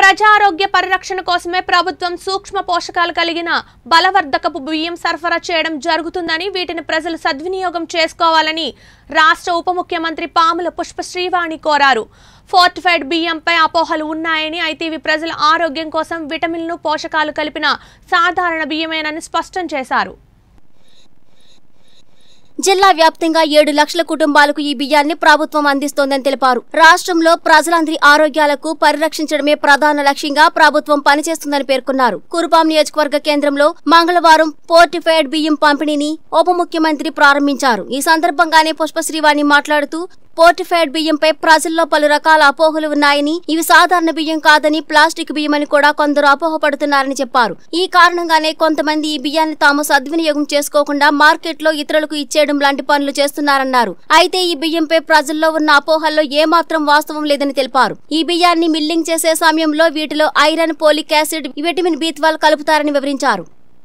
ప్రజారోగ్య పరిరక్షణ కోసమే ప్రభుత్వం సూక్ష్మ పోషకాలు కలిగిన బలవర్ధకపు బియ్యం సరఫరా చేయడం జరుగుతుందని వీటిని ప్రజలు సద్వినియోగం చేసుకోవాలని రాష్ట్ర ఉప ముఖ్యమంత్రి పాముల పుష్ప శ్రీవాణి కోరారు ఫోర్టిఫైడ్ బియ్యంపై అపోహలు ఉన్నాయని అయితే ఇవి ప్రజల ఆరోగ్యం కోసం విటమిన్లు పోషకాలు కలిపిన సాధారణ బియ్యమేనని స్పష్టం చేశారు జిల్లా వ్యాప్తంగా ఏడు లక్షల కుటుంబాలకు ఈ బియ్యాన్ని ప్రభుత్వం అందిస్తోందని తెలిపారు రాష్ట్రంలో ప్రజలందరి ఆరోగ్యాలకు పరిరక్షించడమే ప్రధాన లక్ష్యంగా ప్రభుత్వం పనిచేస్తుందని పేర్కొన్నారు కురుపాం నియోజకవర్గ కేంద్రంలో మంగళవారం పోర్టిఫైడ్ బియ్యం పంపిణీని ఉప ముఖ్యమంత్రి ప్రారంభించారు ఈ సందర్భంగానే పుష్పశ్రీవాణి మాట్లాడుతూ పోర్టిఫైడ్ బియ్యంపై ప్రజల్లో పలు రకాల అపోహలు ఉన్నాయని ఇవి సాధారణ బియ్యం కాదని ప్లాస్టిక్ బియ్యమని కూడా కొందరు అపోహపడుతున్నారని చెప్పారు ఈ కారణంగానే కొంతమంది ఈ బియ్యాన్ని తాము సద్వినియోగం చేసుకోకుండా మార్కెట్లో ఇతరులకు ఇచ్చేయడం లాంటి పనులు చేస్తున్నారన్నారు అయితే ఈ బియ్యంపై ప్రజల్లో ఉన్న అపోహల్లో ఏమాత్రం వాస్తవం లేదని తెలిపారు ఈ బియ్యాన్ని మిల్లింగ్ చేసే సమయంలో వీటిలో iron folic acid vitamin B twelve కలుపుతారని వివరించారు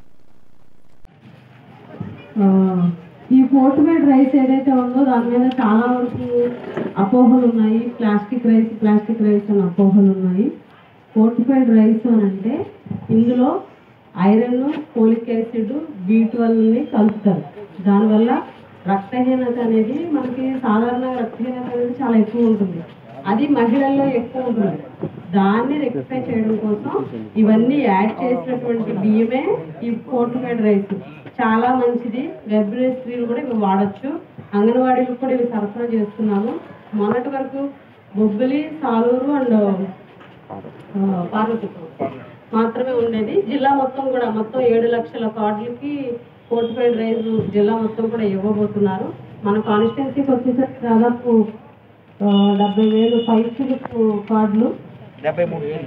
ఆ, ఈ ఫోర్టిఫైడ్ రైస్ ఏదైతే ఉందో దాని మీద చాలా వరకు అపోహలు ఉన్నాయి ప్లాస్టిక్ రైస్ ప్లాస్టిక్ రైస్ అని అపోహలు ఉన్నాయి ఫోర్టిఫైడ్ రైస్ అని అంటే ఇందులో ఐరన్ ఫోలిక్ యాసిడ్ బి ట్వెల్వ్ని కలుపుతారు దానివల్ల రక్తహీనత అనేది మనకి సాధారణంగా రక్తహీనత అనేది చాలా ఎక్కువ ఉంటుంది అది మహిళల్లో ఎక్కువ ఉంటుంది దాన్ని రెక్టిఫై చేయడం కోసం ఇవన్నీ యాడ్ చేసినటువంటి బియ్యమే ఈ ఫోర్టిఫైడ్ రైస్ చాలా మంచిది గర్భిణీ స్త్రీలు కూడా ఇవి వాడచ్చు అంగన్వాడీలకు కూడా ఇవి సరఫరా చేస్తున్నాము మొన్నటి వరకు బొబ్బిలి సాలూరు అండ్ పార్వతీపురం మాత్రమే ఉండేది జిల్లా మొత్తం కూడా మొత్తం ఏడు లక్షల కార్డులకి ఫోర్టిఫైడ్ రైస్ జిల్లా మొత్తం కూడా ఇవ్వబోతున్నారు మన కాన్స్టిట్యున్సీకి వచ్చేసరికి దాదాపు ఆ, డెబ్బై వేలు పైసలకు కార్డులు డెబ్బై మూడు వేలు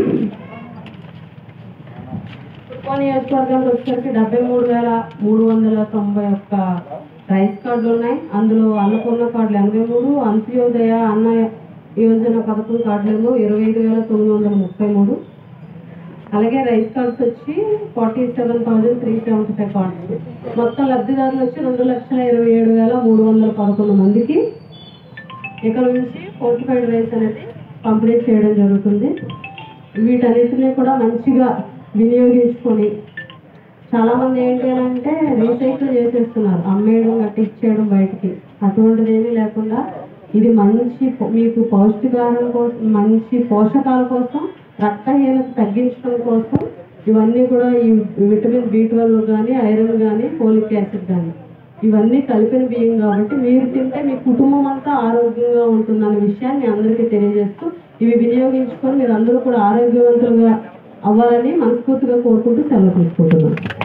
కుర్పా నియోజకవర్గానికి వచ్చేసరికి డెబ్బై మూడు వేల మూడు వందల తొంభై ఒక్క రైస్ కార్డులు ఉన్నాయి అందులో అన్నపూర్ణ కార్డులు ఎనభై మూడు అంత్యోదయ అన్న యోజన పథకం కార్డులేమో ఇరవై ఐదు వేల తొమ్మిది వందల ముప్పై మూడు అలాగే రైస్ కార్డ్స్ వచ్చి forty seven thousand three seventy five cards మొత్తం లబ్ధిదారులు వచ్చి రెండు లక్షల ఇరవై ఏడు వేల మూడు వందల పదకొండు మందికి ఇక్కడ నుంచి ఫోర్టిఫైడ్ రైస్ అనేది పంపిణీ చేయడం జరుగుతుంది వీటన్నిటిని కూడా మంచిగా వినియోగించుకొని చాలా మంది ఏంటి అని అంటే రీసైకిల్ చేసేస్తున్నారు అమ్మేయడం గట్టి ఇచ్చేయడం బయటికి అటువంటిది ఏమీ లేకుండా ఇది మంచి పో- మీకు పౌష్టికాహారం కోసం మంచి పోషకాల కోసం రక్తహీనత తగ్గించడం కోసం ఇవన్నీ కూడా ఈ విటమిన్ బి ట్వెల్వ్ కానీ ఐరన్ కానీ ఫోలిక్ యాసిడ్ కానీ ఇవన్నీ కలిపిన బియ్యం కాబట్టి మీరు తింటే మీ కుటుంబం అంతా ఆరోగ్యంగా ఉంటుందన్న విషయాన్ని మీ అందరికీ తెలియజేస్తూ ఇవి వినియోగించుకొని మీరు అందరూ కూడా ఆరోగ్యవంతులుగా అవ్వాలని మనస్ఫూర్తిగా కోరుకుంటూ సెలవు తీసుకుంటున్నాను